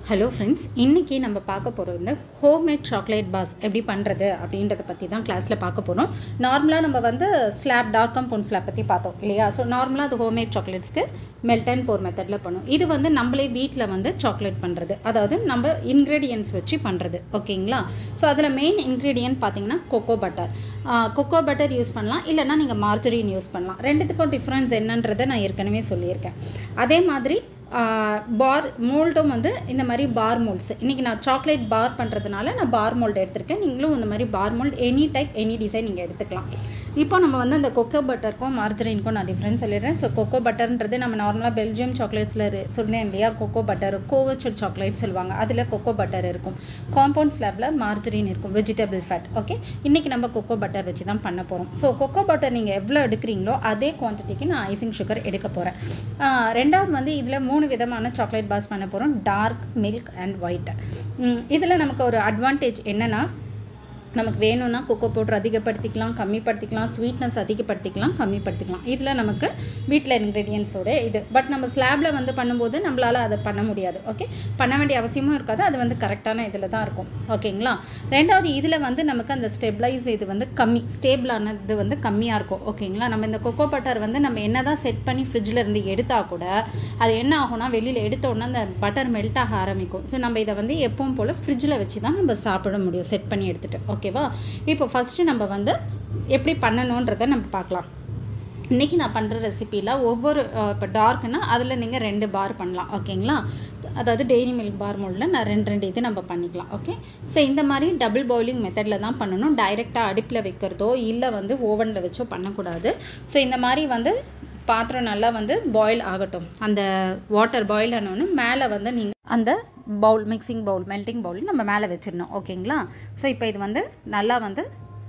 hello friends இன்றைக்கி நம்ம பார்க்க போகிறது வந்து ஹோம்மேட் சாக்லேட் பாஸ் எப்படி பண்ணுறது அப்படின்றத பற்றி தான் கிளாஸில் பார்க்க போகிறோம் நார்மலாக நம்ம வந்து ஸ்லாப் டார்க் கம்பவுண்ட் ஸ்லாப் பற்றி பார்த்தோம் இல்லையா ஸோ நார்மலாக அது ஹோம்மேட் சாக்லேட்ஸ்க்கு மெல்ட் அண்ட் போர் மெத்தடில் பண்ணும் இது வந்து நம்மளே வீட்டில் வந்து சாக்லேட் பண்ணுறது அதாவது நம்ம இன்க்ரீடியன்ஸ் வச்சு பண்ணுறது ஓகேங்களா ஸோ அதில் மெயின் இன்க்ரீடியன்ட் பார்த்தீங்கன்னா cocoa butter cocoa butter use பண்ணலாம் இல்லைனா நீங்கள் மார்ஜரின் யூஸ் பண்ணலாம் ரெண்டுத்துக்கும் டிஃப்ரென்ஸ் என்னன்றதை நான் ஏற்கனவே சொல்லியிருக்கேன் அதே மாதிரி பார் மோல்டும் வந்து இந்த மாதிரி பார் மோல்ட்ஸ் இன்றைக்கி நான் சாக்லேட் பார் பண்ணுறதுனால நான் பார் மோல்டு எடுத்திருக்கேன் நீங்களும் இந்த மாதிரி bar mould any type any design நீங்கள் எடுத்துக்கலாம் இப்போ நம்ம வந்து அந்த கொக்கோ பட்டருக்கும் மார்ஜரினுக்கும் நான் டிஃப்ரென்ஸ் சொல்லிடுறேன் ஸோ கொக்கோ பட்டர்ன்றது நம்ம நார்மலாக பெல்ஜியம் சாக்லேட்ஸில் சொன்னேன் இல்லையா கொக்கோ பட்டர் கோவச்சல் சாக்லேட் சொல்லுவாங்க அதில் கொக்கோ பட்டர் இருக்கும் காம்பவுண்ட் ஸ்லாப்பில் மார்ஜரின் இருக்கும் வெஜிடபிள் ஃபேட் ஓகே இன்றைக்கி நம்ம கொக்கோ பட்டர் வச்சு தான் பண்ண போகிறோம் ஸோ கொக்கோ பட்டர் நீங்கள் எவ்வளோ எடுக்கிறீங்களோ அதே குவான்டிட்டிக்கு நான் ஐசிங் சுகர் எடுக்க போகிறேன் ரெண்டாவது வந்து இதில் மூணு விதமான சாக்லேட் பாஸ் பண்ண போகிறோம் டார்க் மில்க் அண்ட் ஒயிட் இதில் நமக்கு ஒரு அட்வான்டேஜ் என்னென்னா நமக்கு வேணும்னா கொக்கோ பவுடர் அதிகப்படுத்திக்கலாம் கம்மிப்படுத்திக்கலாம் ஸ்வீட்னஸ் அதிகப்படுத்திக்கலாம் கம்மிப்படுத்திக்கலாம் இதில் நமக்கு வீட்டில் இன்க்ரீடியன்ஸோட இது பட் நம்ம ஸ்லாபில் வந்து பண்ணும்போது நம்மளால் அதை பண்ண முடியாது ஓகே பண்ண வேண்டிய அவசியமும் இருக்காது அது வந்து கரெக்டான இதில் தான் இருக்கும் ஓகேங்களா ரெண்டாவது இதில் வந்து நமக்கு அந்த ஸ்டெபிளைஸ் இது வந்து கம்மி ஸ்டேபிளானது வந்து கம்மியாக இருக்கும் ஓகேங்களா நம்ம இந்த கொக்கோ பட்டர் வந்து நம்ம என்ன தான் செட் பண்ணி ஃப்ரிட்ஜில் இருந்து எடுத்தால் கூட அது என்ன ஆகும்னா வெளியில் எடுத்த உடனே அந்த பட்டர் மெல்ட் ஆக ஆரம்பிக்கும் ஸோ நம்ம இதை வந்து எப்பவும் போல் ஃப்ரிட்ஜில் வச்சு தான் நம்ம சாப்பிட முடியும் செட் பண்ணி எடுத்துகிட்டு ஓகேவா இப்போ ஃபஸ்ட்டு நம்ம வந்து எப்படி பண்ணணுன்றதை நம்ம பார்க்கலாம் இன்றைக்கி நான் பண்ணுற ரெசிப்பியில் ஒவ்வொரு இப்போ டார்க்னா அதில் நீங்கள் ரெண்டு பார் பண்ணலாம் ஓகேங்களா அதாவது டெய்ரி மில்க் பார் மோல்டில் நான் ரெண்டு ரெண்டு இது நம்ம பண்ணிக்கலாம் ஓகே ஸோ இந்த மாதிரி டபுள் பாயிலிங் மெத்தடில் தான் பண்ணணும் டைரெக்டாக அடுப்பில் வைக்கிறதோ இல்லை வந்து ஓவனில் வச்சோ பண்ணக்கூடாது ஸோ இந்த மாதிரி வந்து பாத்திரம் நல்லா வந்து பாயில் ஆகட்டும் அந்த வாட்டர் பாயில் ஆனோன்னு மேலே வந்து நீங்கள் அந்த bowl mixing bowl melting bowl நம்ம மேலே வச்சிடணும் ஓகேங்களா ஸோ இப்போ இது வந்து நல்லா வந்து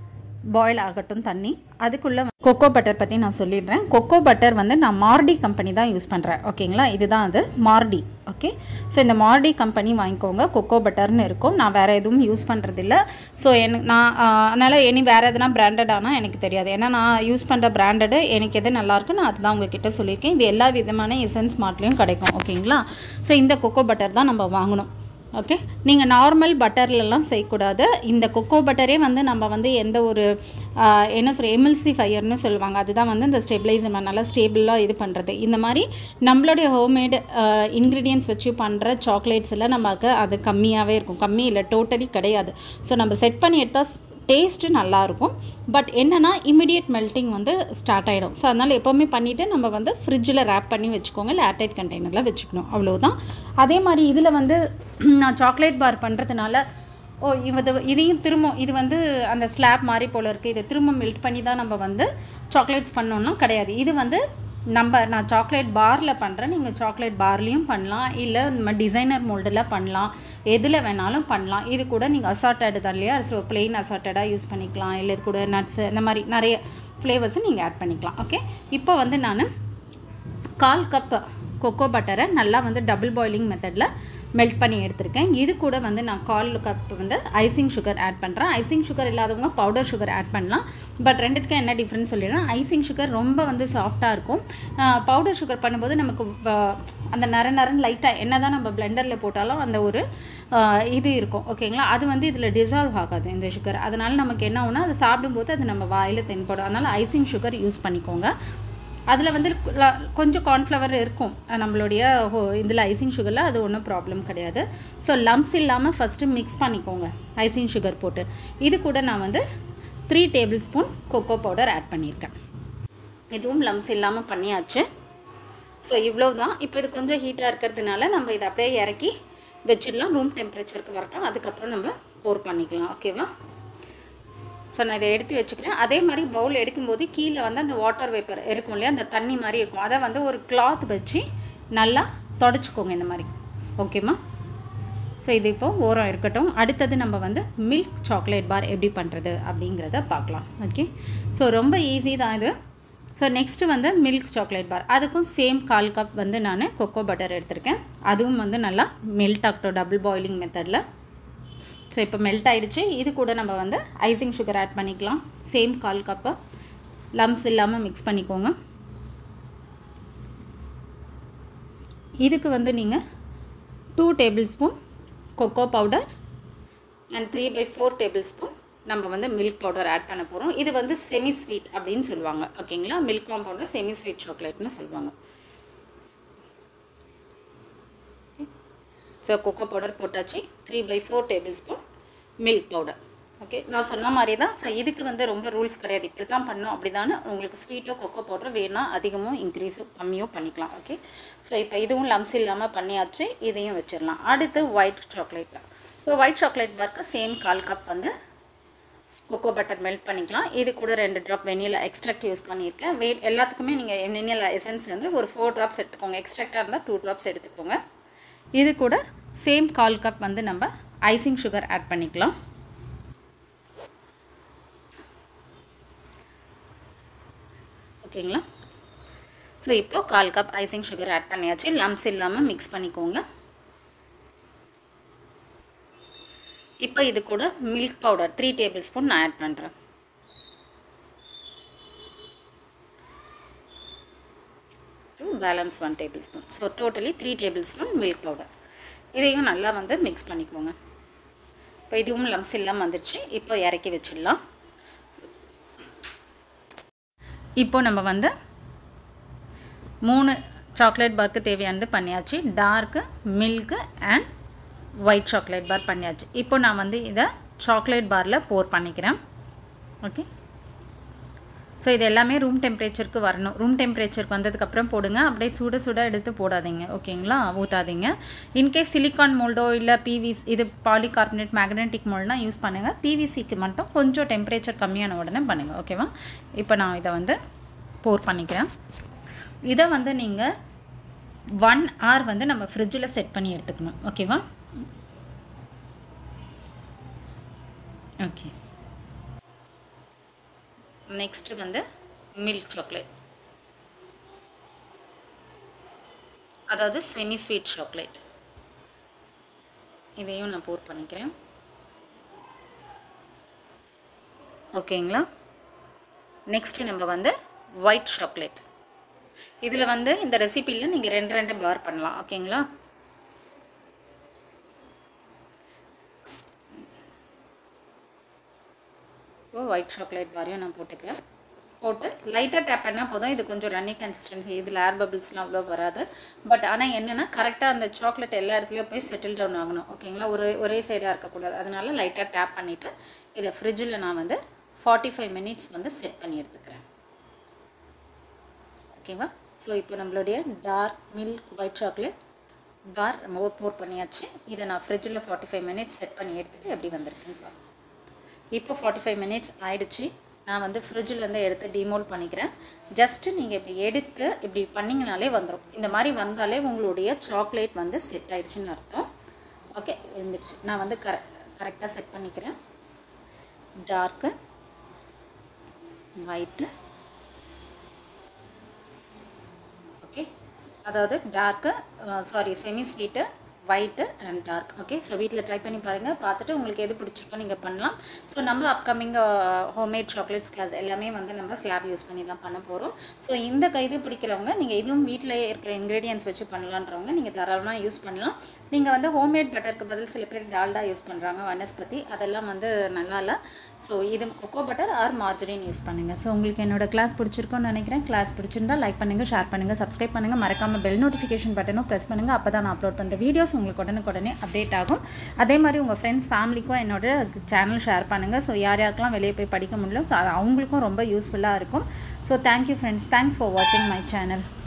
பாயில் ஆகட்டும் தண்ணி அதுக்குள்ளே கொக்கோ பட்டர் பற்றி நான் சொல்லிடுறேன் கொக்கோ பட்டர் வந்து நான் மார்டி கம்பெனி தான் யூஸ் பண்ணுறேன் ஓகேங்களா இதுதான் அது மார்டி ஓகே ஸோ இந்த மார்டி கம்பெனி வாங்கிக்கோங்க கொக்கோ பட்டர்னு இருக்கும் நான் வேறு எதுவும் யூஸ் பண்ணுறதில்ல ஸோ எனக்கு நான் அதனால் இனி வேறு எதுனா பிராண்டடானால் எனக்கு தெரியாது ஏன்னா நான் யூஸ் பண்ணுற பிராண்டடு எனக்கு எது நல்லாயிருக்கு நான் அதுதான் உங்ககிட்ட சொல்லியிருக்கேன் இது எல்லா விதமான எசன்ஸ் மார்ட்லேயும் கிடைக்கும் ஓகேங்களா ஸோ இந்த கொக்கோ பட்டர் தான் நம்ம வாங்கணும் ஓகே நீங்கள் நார்மல் பட்டர்லலாம் செய்யக்கூடாது இந்த கொக்கோ பட்டரே வந்து நம்ம வந்து எந்த ஒரு என்ன சொல்ற எம்எல்சி ஃபயர்னு சொல்லுவாங்க அதுதான் வந்து இந்த ஸ்டெபிளைசர் நல்லா ஸ்டேபிளாக இது பண்ணுறது இந்த மாதிரி நம்மளுடைய ஹோம்மேடு இன்க்ரீடியன்ஸ் வச்சு பண்ணுற சாக்லேட்ஸ் எல்லாம் நமக்கு அது கம்மியாகவே இருக்கும் கம்மி இல்லை டோட்டலி கிடையாது ஸோ நம்ம செட் பண்ணி எடுத்தால் டேஸ்ட்டு நல்லாயிருக்கும் பட் என்னென்னா இமிடியட் மெல்ட்டிங் வந்து ஸ்டார்ட் ஆகிடும் ஸோ அதனால் எப்போவுமே பண்ணிவிட்டு நம்ம வந்து ஃப்ரிட்ஜில் ரேப் பண்ணி வச்சுக்கோங்க இல்லை ஏர்டைட் கண்டெய்னரில் வச்சுக்கணும் அவ்வளோதான் அதே மாதிரி இதில் வந்து நான் சாக்லேட் பார் பண்ணுறதுனால ஓ இது இதையும் திரும்ப இது வந்து அந்த ஸ்லாப் மாதிரி போல் இருக்குது இதை திரும்ப மெல்ட் பண்ணி தான் நம்ம வந்து சாக்லேட்ஸ் பண்ணோன்னா கிடையாது இது வந்து நம்ம நான் சாக்லேட் பாரில் பண்ணுறேன் நீங்கள் சாக்லேட் பார்லேயும் பண்ணலாம் இல்லை நம்ம டிசைனர் மோல்டில் பண்ணலாம் எதில் வேணாலும் பண்ணலாம் இது கூட நீங்கள் அசார்ட்டடு தான் இல்லையா ஸோ பிளெயின் அசார்ட்டடாக யூஸ் பண்ணிக்கலாம் இல்லை இது கூட நட்ஸு இந்த மாதிரி நிறைய ஃப்ளேவர்ஸும் நீங்கள் ஆட் பண்ணிக்கலாம் ஓகே இப்போ வந்து நான் கால் கப்பு கொக்கோ பட்டரை நல்லா வந்து டபுள் பாயிலிங் மெத்தடில் மெல்ட் பண்ணி எடுத்திருக்கேன் இது கூட வந்து நான் கால் கப் வந்து ஐசிங் சுகர் ஆட் பண்ணுறேன் ஐசிங் சுகர் இல்லாதவங்க பவுடர் சுகர் ஆட் பண்ணலாம் பட் ரெண்டுத்துக்கும் என்ன டிஃப்ரென்ஸ் சொல்லிடுறேன் ஐசிங் சுகர் ரொம்ப வந்து சாஃப்டாக இருக்கும் பவுடர் சுகர் பண்ணும்போது நமக்கு அந்த நர நரன் லைட்டாக என்ன தான் நம்ம பிளெண்டரில் போட்டாலும் அந்த ஒரு இது இருக்கும் ஓகேங்களா அது வந்து இதில் டிசால்வ் ஆகாது இந்த சுகர் அதனால் நமக்கு என்ன ஆகுனா அது சாப்பிடும்போது அது நம்ம வாயில் தென்படும் அதனால் ஐசிங் சுகர் யூஸ் பண்ணிக்கோங்க அதில் வந்து கொஞ்சம் கார்ன்ஃப்ளவர் இருக்கும் நம்மளுடைய இதில் ஐசிங் சுகரில் அது ஒன்றும் ப்ராப்ளம் கிடையாது ஸோ லம்ஸ் இல்லாமல் ஃபஸ்ட்டு மிக்ஸ் பண்ணிக்கோங்க ஐசிங் சுகர் போட்டு இது கூட நான் வந்து three tablespoon cocoa powder add பண்ணியிருக்கேன் இதுவும் லம்ஸ் இல்லாமல் பண்ணியாச்சு ஸோ இவ்வளோ தான் இப்போ இது கொஞ்சம் ஹீட்டாக இருக்கிறதுனால நம்ம இதை அப்படியே இறக்கி வச்சிடலாம் ரூம் டெம்பரேச்சருக்கு வரட்டும் அதுக்கப்புறம் நம்ம போர் பண்ணிக்கலாம் ஓகேவா ஸோ நான் இதை எடுத்து வச்சுக்கிறேன் அதே மாதிரி பவுல் எடுக்கும்போது கீழே வந்து அந்த வாட்டர் வேப்பர் இருக்கும் இல்லையா அந்த தண்ணி மாதிரி இருக்கும் அதை வந்து ஒரு கிளாத் வச்சு நல்லா தொடச்சிக்கோங்க இந்த மாதிரி ஓகேம்மா ஸோ இது இப்போது ஓரம் இருக்கட்டும் அடுத்தது நம்ம வந்து மில்க் சாக்லேட் பார் எப்படி பண்ணுறது அப்படிங்கிறத பார்க்கலாம் ஓகே ஸோ ரொம்ப ஈஸி தான் இது ஸோ நெக்ஸ்ட்டு வந்து மில்க் சாக்லேட் பார் அதுக்கும் சேம் கால் கப் வந்து நான் கொக்கோ பட்டர் எடுத்திருக்கேன் அதுவும் வந்து நல்லா மெல்ட் ஆகட்டும் டபுள் பாயிலிங் மெத்தடில் ஸோ இப்போ மெல்ட் ஆகிடுச்சு இது கூட நம்ம வந்து ஐசிங் சுகர் ஆட் பண்ணிக்கலாம் சேம் கால் கப்பை லம்ஸ் இல்லாமல் மிக்ஸ் பண்ணிக்கோங்க இதுக்கு வந்து நீங்கள் two tablespoon cocoa powder and three by four tablespoon நம்ம வந்து மில்க் பவுடர் ஆட் பண்ண போகிறோம் இது வந்து செமி ஸ்வீட் அப்படின்னு சொல்லுவாங்க ஓகேங்களா மில்க் காம்பவுண்டர் செமி ஸ்வீட் சாக்லேட்னு சொல்லுவாங்க ஸோ கொக்கோ பவுடர் போட்டாச்சு three by four tablespoon milk powder okay நான் சொன்ன மாதிரி தான் ஸோ இதுக்கு வந்து ரொம்ப ரூல்ஸ் கிடையாது இப்படி தான் பண்ணணும் அப்படி தானே உங்களுக்கு ஸ்வீட்டோ கொக்கோ பவுடர் வேணால் அதிகமோ இன்க்ரீஸோ கம்மியோ பண்ணிக்கலாம் ஓகே ஸோ இப்போ இதுவும் லம்ஸ் இல்லாமல் பண்ணியாச்சு இதையும் வச்சிடலாம் அடுத்து white chocolate so white chocolate பார்க்க சேம் கால் கப் வந்து கொக்கோ பட்டர் மெல்ட் பண்ணிக்கலாம் இது கூட ரெண்டு ட்ராப் வெனிலா எக்ஸ்ட்ராக்ட் யூஸ் பண்ணியிருக்கேன் வே எல்லாத்துக்குமே நீங்கள் வெனிலா எசன்ஸ் வந்து ஒரு ஃபோர் ட்ராப்ஸ் எடுத்துக்கோங்க எக்ஸ்ட்ராக்டாக இருந்தால் டூ ட்ராப்ஸ் எடுத்துக்கோங்க இது கூட சேம் கால் கப் வந்து நம்ம ஐசிங் சுகர் ஆட் பண்ணிக்கலாம் ஓகேங்களா ஸோ இப்போ கால் கப் ஐசிங் சுகர் ஆட் பண்ணியாச்சு லம்ஸ் இல்லாமல் மிக்ஸ் பண்ணிக்கோங்க இப்போ இது கூட milk powder three tablespoon நான் ஆட் பண்ணுறேன் balance one tablespoon so totally three tablespoon milk powder இதையும் நல்லா வந்து மிக்ஸ் பண்ணிக்கோங்க இப்போ இதுவும் லம்ஸ் இல்லாமல் வந்துடுச்சு இப்போ இறக்கி வச்சிடலாம் இப்போ நம்ம வந்து மூணு சாக்லேட் பார்க்கு தேவையானது பண்ணியாச்சு dark milk and white chocolate bar பண்ணியாச்சு இப்போ நான் வந்து இதை சாக்லேட் பாரில் போர் பண்ணிக்கிறேன் ஓகே ஸோ இது எல்லாமே ரூம் டெம்பரேச்சருக்கு வரணும் ரூம் டெம்பரேச்சருக்கு வந்ததுக்கப்புறம் போடுங்க அப்படியே சுட சுட எடுத்து போடாதீங்க ஓகேங்களா ஊற்றாதீங்க இன்கேஸ் சிலிக்கான் மோல்டோ இல்லை பிவிசி இது பாலிகார்பனேட் மேக்னெட்டிக் மோல்ட்னா யூஸ் பண்ணுங்கள் பிவிசிக்கு மட்டும் கொஞ்சம் டெம்பரேச்சர் கம்மியான உடனே பண்ணுங்கள் ஓகேவா இப்போ நான் இதை வந்து போர் பண்ணிக்கிறேன் இதை வந்து நீங்கள் ஒன் ஹவர் வந்து நம்ம ஃப்ரிட்ஜில் செட் பண்ணி எடுத்துக்கணும் ஓகேவா ஓகே நெக்ஸ்ட்டு வந்து மில்க் சாக்லேட் அதாவது செமி ஸ்வீட் சாக்லேட் இதையும் நான் போர் பண்ணிக்கிறேன் ஓகேங்களா நெக்ஸ்ட்டு நம்ம வந்து ஒயிட் சாக்லேட் இதில் வந்து இந்த ரெசிப்பியில் நீங்கள் ரெண்டு ரெண்டு பார் பண்ணலாம் ஓகேங்களா இப்போ ஒயிட் சாக்லேட் பாரையும் நான் போட்டுக்கிறேன் போட்டு லைட்டாக டேப் பண்ணால் போதும் இது கொஞ்சம் ரன்னி கன்சிஸ்டன்சி இதில் ஏர் பபிள்ஸ்லாம் அவ்வளோ வராது பட் ஆனால் என்னென்னா கரெக்டாக அந்த சாக்லேட் எல்லா இடத்துலையும் போய் செட்டில் டவுன் ஆகணும் ஓகேங்களா ஒரு ஒரே சைடாக இருக்கக்கூடாது அதனால லைட்டாக டேப் பண்ணிவிட்டு இதை ஃப்ரிட்ஜில் நான் வந்து ஃபார்ட்டி ஃபைவ் மினிட்ஸ் வந்து செட் பண்ணி எடுத்துக்கிறேன் ஓகேவா ஸோ இப்போ நம்மளுடைய dark milk white chocolate bar நம்ம போர் பண்ணியாச்சு இதை நான் ஃப்ரிட்ஜில் ஃபார்ட்டி ஃபைவ் மினிட்ஸ் செட் பண்ணி எடுத்துகிட்டு எப்படி வந்திருக்குன்னு பார்க்கலாம் இப்போ ஃபார்ட்டி ஃபைவ் மினிட்ஸ் ஆயிடுச்சு நான் வந்து ஃப்ரிட்ஜிலேருந்து எடுத்து டிமோல் பண்ணிக்கிறேன் ஜஸ்ட்டு நீங்கள் இப்படி எடுத்து இப்படி பண்ணிங்கனாலே வந்துடும் இந்த மாதிரி வந்தாலே உங்களுடைய சாக்லேட் வந்து செட் ஆயிடுச்சுன்னு அர்த்தம் ஓகே எழுந்துடுச்சு நான் வந்து கர கரெக்டாக செட் பண்ணிக்கிறேன் டார்க்கு ஒயிட்டு ஓகே அதாவது dark sorry semi sweet white and dark okay so வீட்டில் ட்ரை பண்ணி பாருங்கள் பார்த்துட்டு உங்களுக்கு எது பிடிச்சிருக்கோ நீங்கள் பண்ணலாம் ஸோ நம்ம அப்கமிங் ஹோம்மேட் சாக்லேட்ஸ் கிளாஸ் எல்லாமே வந்து நம்ம ஸ்லாப் யூஸ் பண்ணி தான் பண்ண போகிறோம் ஸோ இந்த கைது பிடிக்கிறவங்க நீங்கள் இதுவும் வீட்டில் இருக்கிற இன்க்ரீடியன்ஸ் வச்சு பண்ணலான்றவங்க நீங்கள் தாராளமாக யூஸ் பண்ணலாம் நீங்கள் வந்து ஹோம்மேட் பட்டருக்கு பதில் சில பேர் டால்டா யூஸ் பண்ணுறாங்க வனஸ்பதி அதெல்லாம் வந்து நல்லா இல்லை ஸோ இது cocoa butter or margarine use பண்ணுங்கள் ஸோ உங்களுக்கு என்னோட கிளாஸ் பிடிச்சிருக்கோன்னு நினைக்கிறேன் கிளாஸ் பிடிச்சிருந்தா லைக் பண்ணுங்கள் ஷேர் பண்ணுங்கள் சப்ஸ்கிரைப் பண்ணுங்கள் மறக்காமல் பெல் நோட்டிஃபிகேஷன் பட்டனும் ப்ரெஸ் பண்ணுங்கள் அப்போ தான் நான் அப்லோட் பண்ணுற வீடியோஸ் உங்களுக்கு உடனுக்குடனே அப்டேட் ஆகும் அதே மாதிரி உங்கள் ஃப்ரெண்ட்ஸ் ஃபேமிலிக்கும் என்னோட சேனல் ஷேர் பண்ணுங்கள் ஸோ யார் யாருக்கெல்லாம் வெளியே போய் படிக்க முடியல ஸோ அது அவங்களுக்கும் ரொம்ப யூஸ்ஃபுல்லாக இருக்கும் so thank you friends thanks for வாட்சிங் மை சேனல்